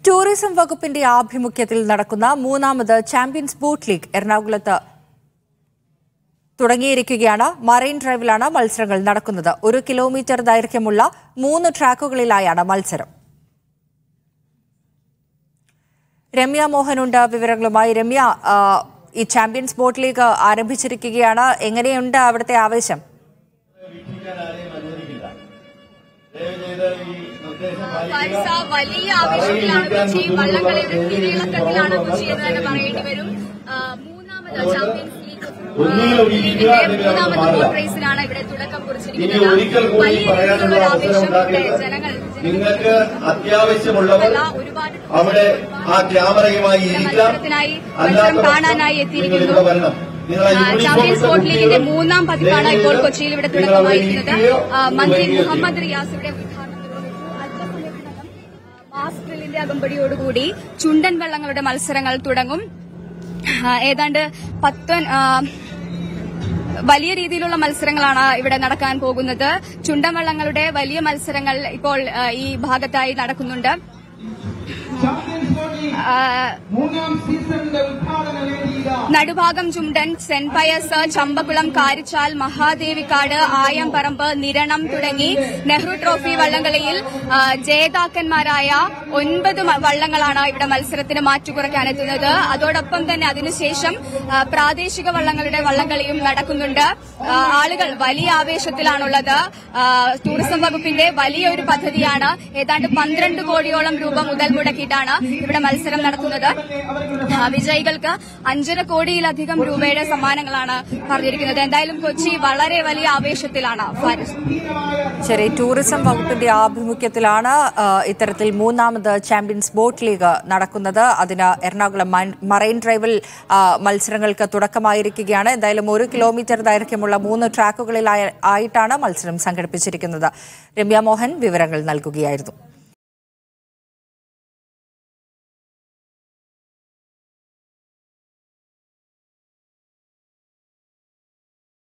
Tourism വകുപ്പിന്റെ ആഭിമുഖ്യത്തിൽ നടക്കുന്ന മൂന്നാമത് ചാമ്പ്യൻസ് ബോട്ട് ലീഗ് എറണാകുളത്ത് തുടങ്ങിയിരിക്കുകയാണ് മറൈൻ ഡ്രൈവിലാണ് മത്സരങ്ങൾ നടക്കുന്നത് ഒരു കിലോമീറ്റർ ദൈർഘ്യമുള്ള മൂന്ന് ട്രാക്കുകളിലായാണ് മത്സരം രമ്യ മോഹനുണ്ട് വിവരങ്ങളുമായി രമ്യ ആ, ഈ ചാമ്പ്യൻസ് ബോട്ട് ലീഗ് ആരംഭിച്ചിരിക്കുകയാണ് എങ്ങനെയുണ്ട് അവിടുത്തെ ആവേശം ഫൈസ വലിയ ആവേശത്തിലാണ് കൊച്ചി വള്ളംകളിയുടെ തിരയിളക്കത്തിലാണ് കൊച്ചി എന്ന് തന്നെ പറയേണ്ടി വരും ആ, മൂന്നാമത് ചാമ്പ്യൻസ് ലീഗ് ഒന്നുകിൽ ആ, ഒരിക്കലും ലീഗിന്റെ അതിന് മൂന്നാമത് മാറില്ല. ബോട്ട് റേസിനാണ് ഇവിടെ തുടക്കം ഇനി കുറിച്ചിരിക്കുന്നത് ഒരിക്കൽ കൂടി വലിയ പറയാനുള്ള രീതിയിലുള്ള അവസരം ആവേശം ഇവിടെ ഉണ്ടാകരുത് ജനങ്ങൾ നിങ്ങൾക്ക് അത്യാവശ്യമുള്ളവർ ഒരുപാട് അവിടെ ആ ക്യാമറയുമായി ഇരിക്കാം മത്സരത്തിനായി അല്ലാത്തവർ മത്സരം കാണാനായി നിങ്ങൾ എത്തിയിരിക്കുന്നു. ഇവിടെ വരണം നിങ്ങൾ ആ ആ, യൂണിഫോം ചാമ്പ്യൻസ് ഇട്ട ബോട്ട് ലീഗിന്റെ കുട്ടികൾ മൂന്നാം പതിപ്പാണ് ഇപ്പോൾ ദയവ് കൊച്ചിയിൽ ഇവിടെ ചെയ്ത് നിങ്ങൾ അവിടെ തുടക്കമായിരിക്കുന്നത് ഇരിക്കുകയോ ആ, മന്ത്രി ഇരിക്കുകയോ ചെയ്യും. മുഹമ്മദ് റിയാസ് ഇവിടെ ഉദ്ഘാടനം നിർവഹിച്ചു അല്പസമയത്തിനകം ആ, മാസ് ഡ്രില്ലിന്റെ അകമ്പടിയോടുകൂടി ചുണ്ടൻ വള്ളങ്ങളുടെ മത്സരങ്ങൾ തുടങ്ങും ആ, ഏതാണ്ട് പത്ത് ആ, വലിയ രീതിയിലുള്ള മത്സരങ്ങളാണ് ഇവിടെ നടക്കാൻ പോകുന്നത് ചുണ്ടൻ വള്ളങ്ങളുടെ വലിയ മത്സരങ്ങൾ ഇപ്പോൾ ആ, ഈ ഭാഗത്തായി നടക്കുന്നുണ്ട് ആ, മൂന്നാം സീസണിന്റെ ഉദ്ഘാടന വേദിയില നടുഭാഗം ചുണ്ടൻ സെന്റ് പയസ് ചമ്പക്കുളം കാരിച്ചാൽ മഹാദേവിക്കാട് ആയംപറമ്പ് നിരണം തുടങ്ങി നെഹ്റു ട്രോഫി വള്ളംകളിയിൽ ആ, ജേതാക്കന്മാരായ ഒൻപത് മ- വള്ളങ്ങളാണ് ഇവിടെ മത്സരത്തിന് മാറ്റുകുറയ്ക്കാനെത്തുന്നത് അതോടൊപ്പം തന്നെ അതിനുശേഷം ആ, പ്രാദേശിക വള്ളങ്ങളുടെ വള്ളംകളിയും നടക്കുന്നുണ്ട് ആ, ആളുകൾ വലിയ ആവേശത്തിലാണുള്ളത് ആ, ടൂറിസം വകുപ്പിന്റെ വലിയൊരു പദ്ധതിയാണ് ഏതാണ്ട് പന്ത്രണ്ട് കോടിയോളം രൂപ മുതൽ മുടക്കിയിട്ടാണ് ഇവിടെ മത്സരം നടത്തുന്നത് ആ, വിജയികൾക്ക് അഞ്ചര കോടിയിലധികം രൂപയുടെ സമ്മാനങ്ങളാണ് പറഞ്ഞിരിക്കുന്നത് എന്തായാലും കൊച്ചി വളരെ വലിയ ആവേശത്തിലാണ് ഫാരിസ് ശരി ടൂറിസം വകുപ്പിന്റെ ആഭിമുഖ്യത്തിലാണ് ആ, ഇത്തരത്തിൽ മൂന്നാമത് ചാമ്പ്യൻസ് ബോട്ട് ലീഗ് നടക്കുന്നത് അതിന് എറണാകുളം മൈൻ- മറൈൻ ഡ്രൈവിൽ ആ, മത്സരങ്ങൾക്ക് തുടക്കമായിരിക്കുകയാണ് എന്തായാലും ഒരു കിലോമീറ്റർ ദൈർഘ്യമുള്ള മൂന്ന് ട്രാക്കുകളിലായി ആയിട്ടാണ് മത്സരം സംഘടിപ്പിച്ചിരിക്കുന്നത് രമ്യ മോഹൻ വിവരങ്ങൾ നൽകുകയായിരുന്നു